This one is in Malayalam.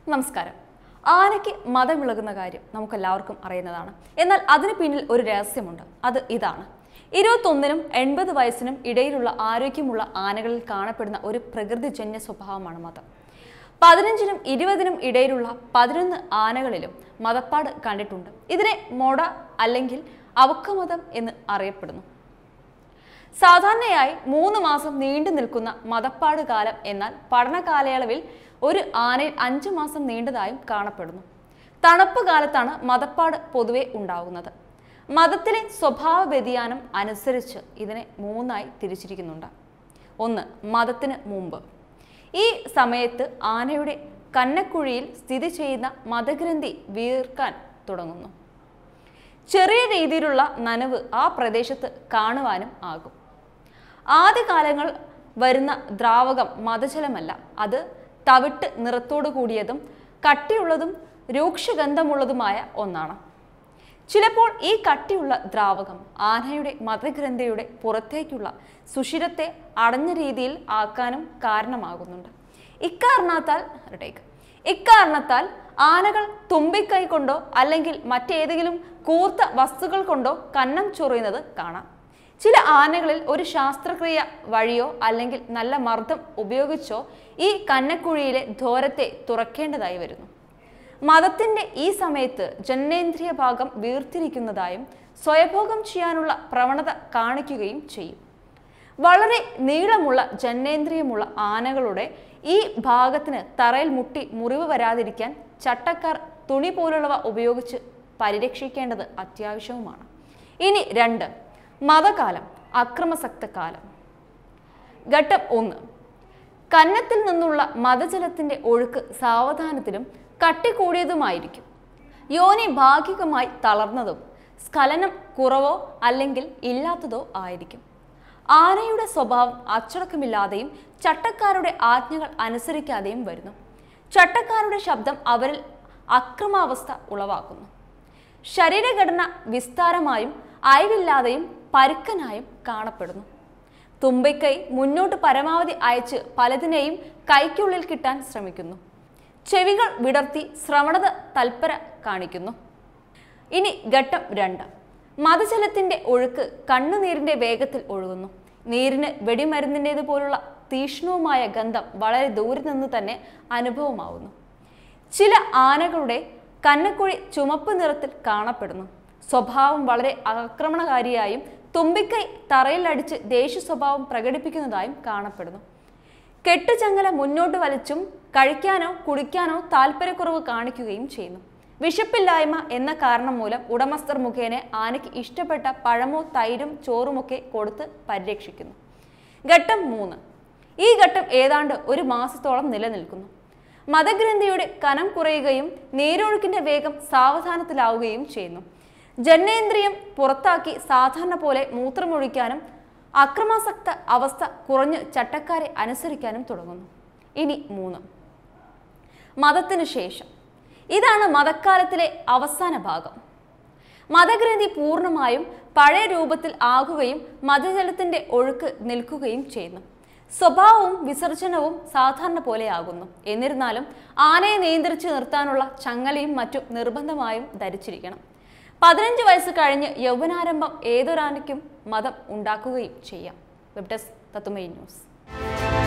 നമസ്കാരം ആനയ്ക്ക് മതമിളകുന്ന കാര്യം നമുക്കെല്ലാവർക്കും അറിയുന്നതാണ് എന്നാൽ അതിന് പിന്നിൽ ഒരു രഹസ്യമുണ്ട് അത് ഇതാണ് ഇരുപത്തൊന്നിനും എൺപത് വയസ്സിനും ഇടയിലുള്ള ആരോഗ്യമുള്ള ആനകളിൽ കാണപ്പെടുന്ന ഒരു പ്രകൃതിജന്യ സ്വഭാവമാണ് മതം പതിനഞ്ചിനും ഇരുപതിനും ഇടയിലുള്ള പതിനൊന്ന് ആനകളിലും മതപ്പാട് കണ്ടിട്ടുണ്ട് ഇതിനെ മൊട അല്ലെങ്കിൽ അവക്കമതം എന്ന് അറിയപ്പെടുന്നു സാധാരണയായി മൂന്ന് മാസം നീണ്ടു നിൽക്കുന്ന മതപ്പാട് കാലം എന്നാൽ പഠന കാലയളവിൽ ഒരു ആനയിൽ അഞ്ചു മാസം നീണ്ടതായും കാണപ്പെടുന്നു തണുപ്പ് കാലത്താണ് മതപ്പാട് പൊതുവെ ഉണ്ടാകുന്നത് മതത്തിലെ സ്വഭാവ വ്യതിയാനം അനുസരിച്ച് ഇതിനെ മൂന്നായി തിരിച്ചിരിക്കുന്നുണ്ട് ഒന്ന് മതത്തിന് മുമ്പ് ഈ സമയത്ത് ആനയുടെ കന്നക്കുഴിയിൽ സ്ഥിതി ചെയ്യുന്ന മതഗ്രന്ഥി വീർക്കാൻ തുടങ്ങുന്നു ചെറിയ രീതിയിലുള്ള നനവ് ആ പ്രദേശത്ത് കാണുവാനും ആകും ആദ്യകാലങ്ങൾ വരുന്ന ദ്രാവകം മതജലമല്ല അത് തവിട്ട് നിറത്തോടു കൂടിയതും കട്ടിയുള്ളതും രൂക്ഷഗന്ധമുള്ളതുമായ ഒന്നാണ് ചിലപ്പോൾ ഈ കട്ടിയുള്ള ദ്രാവകം ആനയുടെ മതഗ്രന്ഥിയുടെ പുറത്തേക്കുള്ള സുഷിരത്തെ അടഞ്ഞ രീതിയിൽ ആക്കാനും കാരണമാകുന്നുണ്ട് ഇക്കാരണത്താൽ ടേക്ക് ഇക്കാരണത്താൽ ആനകൾ തുമ്പിക്കൈ കൊണ്ടോ അല്ലെങ്കിൽ മറ്റേതെങ്കിലും കൂർത്ത വസ്തുക്കൾ കൊണ്ടോ കന്നം ചൊറിയുന്നത് കാണാം ചില ആനകളിൽ ഒരു ശാസ്ത്രക്രിയ വഴിയോ അല്ലെങ്കിൽ നല്ല മർദ്ദം ഉപയോഗിച്ചോ ഈ കന്നക്കുഴിയിലെ ദ്വാരത്തെ തുറക്കേണ്ടതായി വരുന്നു മതത്തിന്റെ ഈ സമയത്ത് ജനനേന്ദ്രിയ ഭാഗം വീർത്തിരിക്കുന്നതായും സ്വയഭോഗം ചെയ്യാനുള്ള പ്രവണത കാണിക്കുകയും ചെയ്യും വളരെ നീളമുള്ള ജനനേന്ദ്രിയമുള്ള ആനകളുടെ ഈ ഭാഗത്തിന് തറയിൽ മുട്ടി മുറിവ് വരാതിരിക്കാൻ ചട്ടക്കാർ തുണി പോലുള്ളവ ഉപയോഗിച്ച് പരിരക്ഷിക്കേണ്ടത് അത്യാവശ്യവുമാണ് ഇനി രണ്ട് മതകാലം അക്രമസക്ത കാലം ഘട്ടം ഒന്ന് കന്നത്തിൽ നിന്നുള്ള മതജലത്തിന്റെ ഒഴുക്ക് സാവധാനത്തിലും കട്ടികൂടിയതുമായിരിക്കും യോനി ഭാഗികമായി തളർന്നതും സ്ഖലനം കുറവോ അല്ലെങ്കിൽ ഇല്ലാത്തതോ ആയിരിക്കും ആനയുടെ സ്വഭാവം അച്ചടക്കമില്ലാതെയും ചട്ടക്കാരുടെ ആജ്ഞകൾ അനുസരിക്കാതെയും വരുന്നു ചട്ടക്കാരുടെ ശബ്ദം അവരിൽ അക്രമാവസ്ഥ ഉളവാക്കുന്നു ശരീരഘടന വിസ്താരമായും അയവില്ലാതെയും പരുക്കനായും കാണപ്പെടുന്നു തുമ്പിക്കൈ മുന്നോട്ട് പരമാവധി അയച്ച് പലതിനെയും കൈക്കുള്ളിൽ കിട്ടാൻ ശ്രമിക്കുന്നു ചെവികൾ വിടർത്തി ശ്രവണത തൽപര കാണിക്കുന്നു ഇനി ഘട്ടം രണ്ട് മതജലത്തിന്റെ ഒഴുക്ക് കണ്ണുനീരിന്റെ വേഗത്തിൽ ഒഴുകുന്നു നീരിന് വെടിമരുന്നിൻ്റേത് പോലുള്ള തീക്ഷ്ണവുമായ ഗന്ധം വളരെ ദൂരെ നിന്ന് തന്നെ അനുഭവമാവുന്നു ചില ആനകളുടെ കന്നക്കുഴി ചുമപ്പ് നിറത്തിൽ കാണപ്പെടുന്നു സ്വഭാവം വളരെ ആക്രമണകാരിയായും തുമ്പിക്കൈ തറയിലടിച്ച് ദേഷ്യ സ്വഭാവം പ്രകടിപ്പിക്കുന്നതായും കാണപ്പെടുന്നു കെട്ടുചങ്ങല മുന്നോട്ട് വലിച്ചും കഴിക്കാനോ കുടിക്കാനോ താല്പര്യക്കുറവ് കാണിക്കുകയും ചെയ്യുന്നു വിശപ്പില്ലായ്മ എന്ന കാരണം മൂലം ഉടമസ്ഥർ മുഖേന ആനയ്ക്ക് ഇഷ്ടപ്പെട്ട പഴമോ തൈരും ചോറുമൊക്കെ കൊടുത്ത് പരിരക്ഷിക്കുന്നു ഘട്ടം മൂന്ന് ഈ ഘട്ടം ഏതാണ്ട് ഒരു മാസത്തോളം നിലനിൽക്കുന്നു മതഗ്രന്ഥിയുടെ കനം കുറയുകയും നീരൊഴുക്കിന്റെ വേഗം സാവധാനത്തിലാവുകയും ചെയ്യുന്നു ജനനേന്ദ്രിയം പുറത്താക്കി സാധാരണ പോലെ മൂത്രമൊഴിക്കാനും അക്രമാസക്ത അവസ്ഥ കുറഞ്ഞ് ചട്ടക്കാരെ അനുസരിക്കാനും തുടങ്ങുന്നു ഇനി മൂന്ന് മതത്തിനു ശേഷം ഇതാണ് മതക്കാലത്തിലെ അവസാന ഭാഗം മതഗ്രന്ഥി പൂർണ്ണമായും പഴയ രൂപത്തിൽ ആകുകയും മതജലത്തിന്റെ ഒഴുക്ക് നിൽക്കുകയും ചെയ്യുന്നു സ്വഭാവവും വിസർജനവും സാധാരണ പോലെയാകുന്നു എന്നിരുന്നാലും ആനയെ നിയന്ത്രിച്ച് നിർത്താനുള്ള ചങ്ങലയും മറ്റും നിർബന്ധമായും ധരിച്ചിരിക്കണം പതിനഞ്ച് വയസ്സ് കഴിഞ്ഞ് യൗവനാരംഭം ഏതൊരാനയ്ക്കും മതം ഉണ്ടാക്കുകയും ചെയ്യാം വെബ് ഡെസ്ക് തത്തുമൈ ന്യൂസ്